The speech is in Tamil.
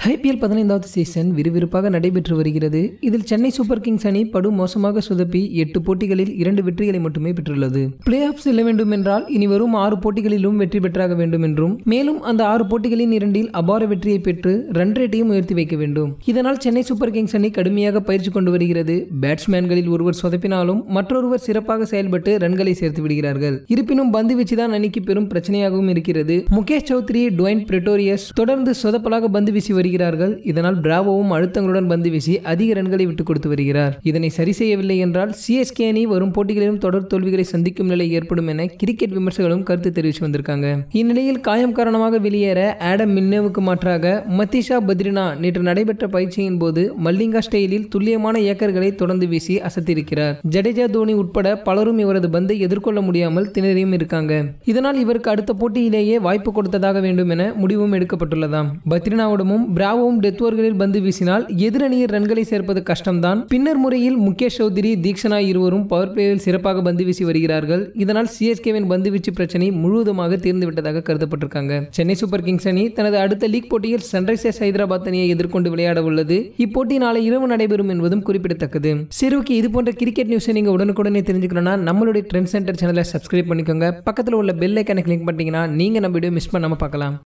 ஐபிஎல் பதினைந்தாவது சீசன் விறுவிறுப்பாக நடைபெற்று வருகிறது இதில் சென்னை சூப்பர் கிங்ஸ் அணி படு மோசமாக சுதப்பி எட்டு போட்டிகளில் இரண்டு வெற்றிகளை மட்டுமே பெற்றுள்ளது பிளே ஆஃப் செல்ல வேண்டும் என்றால் இனி வரும் ஆறு போட்டிகளிலும் வெற்றி பெற்றாக வேண்டும் என்றும் மேலும் அந்த ஆறு போட்டிகளின் இரண்டில் அபார வெற்றியை பெற்று ரன் ரேட்டையும் உயர்த்தி வைக்க வேண்டும் இதனால் சென்னை சூப்பர் கிங்ஸ் அணி கடுமையாக பயிற்சி கொண்டு வருகிறது பேட்ஸ்மேன்களில் ஒருவர் சொதப்பினாலும் மற்றொருவர் சிறப்பாக செயல்பட்டு ரன்களை சேர்த்து விடுகிறார்கள் இருப்பினும் பந்து வீச்சுதான் அணிக்கு பெரும் பிரச்சனையாகவும் இருக்கிறது முகேஷ் சௌத்ரி டுவைன் பிரெட்டோரியஸ் தொடர்ந்து சொதப்பலாக பந்து வீசி வருகிறார்கள் இதனால் பிராவோவும் அழுத்தங்களுடன் பந்து வீசி அதிக ரன்களை விட்டுக் கொடுத்து வருகிறார் இதனை சரி செய்யவில்லை என்றால் சிஎஸ்கே அணி வரும் போட்டிகளிலும் தொடர் தோல்விகளை சந்திக்கும் நிலை ஏற்படும் என கிரிக்கெட் விமர்சகர்களும் கருத்து தெரிவித்து வந்திருக்காங்க இந்நிலையில் காயம் காரணமாக வெளியேற ஆடம் மின்னேவுக்கு மாற்றாக மத்திஷா பத்ரினா நேற்று நடைபெற்ற பயிற்சியின் போது மல்லிங்கா ஸ்டைலில் துல்லியமான ஏக்கர்களை தொடர்ந்து வீசி அசத்திருக்கிறார் ஜடேஜா தோனி உட்பட பலரும் இவரது பந்தை எதிர்கொள்ள முடியாமல் திணறியும் இருக்காங்க இதனால் இவருக்கு அடுத்த போட்டியிலேயே வாய்ப்பு கொடுத்ததாக வேண்டும் என முடிவும் எடுக்கப்பட்டுள்ளதாம் பத்ரினாவிடமும் பிராவோவும் டெத் ஓவர்களில் பந்து வீசினால் எதிரணியில் ரன்களை சேர்ப்பது கஷ்டம்தான் பின்னர் முறையில் முகேஷ் சௌத்ரி தீக்ஷனா இருவரும் பவர் பிளேயில் சிறப்பாக பந்து வீசி வருகிறார்கள் இதனால் சிஎஸ்கேவின் பந்து வீச்சு பிரச்சனை முழுவதுமாக தீர்ந்து விட்டதாக கருதப்பட்டிருக்காங்க சென்னை சூப்பர் கிங்ஸ் அணி தனது அடுத்த லீக் போட்டியில் சன்ரைசர்ஸ் ஹைதராபாத் அணியை எதிர்கொண்டு விளையாட உள்ளது இப்போட்டி நாளை இரவு நடைபெறும் என்பதும் குறிப்பிடத்தக்கது சரி ஓகே இது போன்ற கிரிக்கெட் நியூஸை நீங்க உடனுக்குடனே தெரிஞ்சுக்கணும்னா நம்மளுடைய ட்ரெண்ட் சென்டர் சேனலை சப்ஸ்கிரைப் பண்ணிக்கோங்க பக்கத்தில் உள்ள பெல் ஐக்கனை கிளிக் பண்ணிட்டீங்கன்னா நீங்க நம்ம வீடியோ மிஸ் பண்ணாம பார்க்கலாம்